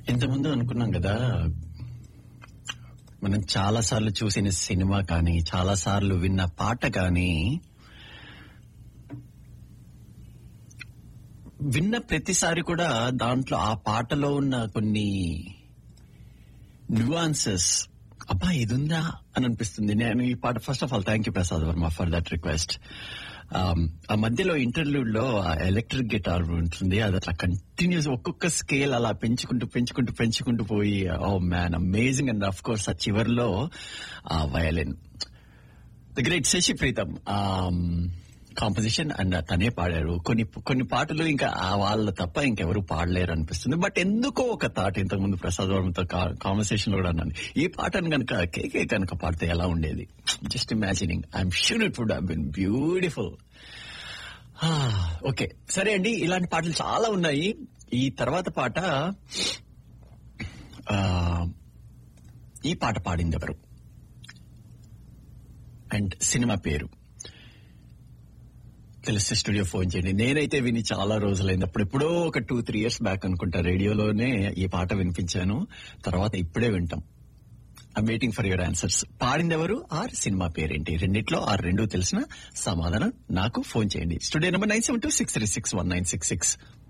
ఇంతకుముందు అనుకున్నాం కదా మనం చాలా సార్లు చూసిన సినిమా కానీ చాలా సార్లు విన్న పాట కానీ విన్న ప్రతిసారి కూడా దాంట్లో ఆ పాటలో ఉన్న కొన్ని న్యూఆన్సెస్ అబ్బా ఇది ఉందా అని అనిపిస్తుంది నేను ఈ పాట first of all thank you Prasad Varma for that request ఆ మధ్యలో ఇంటర్వ్యూడ్ లో ఆ ఎలక్ట్రిక్ గిటార్ ఉంటుంది అది అట్లా కంటిన్యూస్ ఒక్కొక్క స్కేల్ అలా పెంచుకుంటూ పెంచుకుంటూ పెంచుకుంటూ పోయి oh man amazing and of course ఆ చివర్లో ఆ violin the great Shashi Pritam composition and తనే పాడారు కొన్ని కొన్ని పాటలు ఇంకా ఆ వాళ్ళ తప్ప ఇంకెవరు పాడలేరు అనిపిస్తుంది బట్ ఎందుకో ఒక థాట్ ఇంతకు ముందు ప్రసాద్ వర్మతో కాన్వర్సేషన్ లో కూడా అన్నాను ఈ పాటను కనుక కేకే కనుక పాడితే ఎలా ఉండేది just imagining I'm sure it would been beautiful okay సరే అండి ఇలాంటి పాటలు చాలా ఉన్నాయి ఈ తర్వాత పాట ఆ, ఈ పాట పాడింది ఎవరు అండ్ సినిమా పేరు తెలిస్తే స్టూడియో ఫోన్ చేయండి నేనైతే విని చాలా రోజులైంది అప్పుడు ఎప్పుడో ఒక టూ త్రీ ఇయర్స్ బ్యాక్ అనుకుంటా రేడియోలోనే ఈ పాట వినిపించాను తర్వాత ఇప్పుడే వింటాం I'm waiting for your answers పాడింది ఎవరు ఆర్ సినిమా పేరేంటి రెండిట్లో ఆర్ రెండు తెలిసిన సమాధానం నాకు ఫోన్ చేయండి studio number nine seven two six three six one nine six six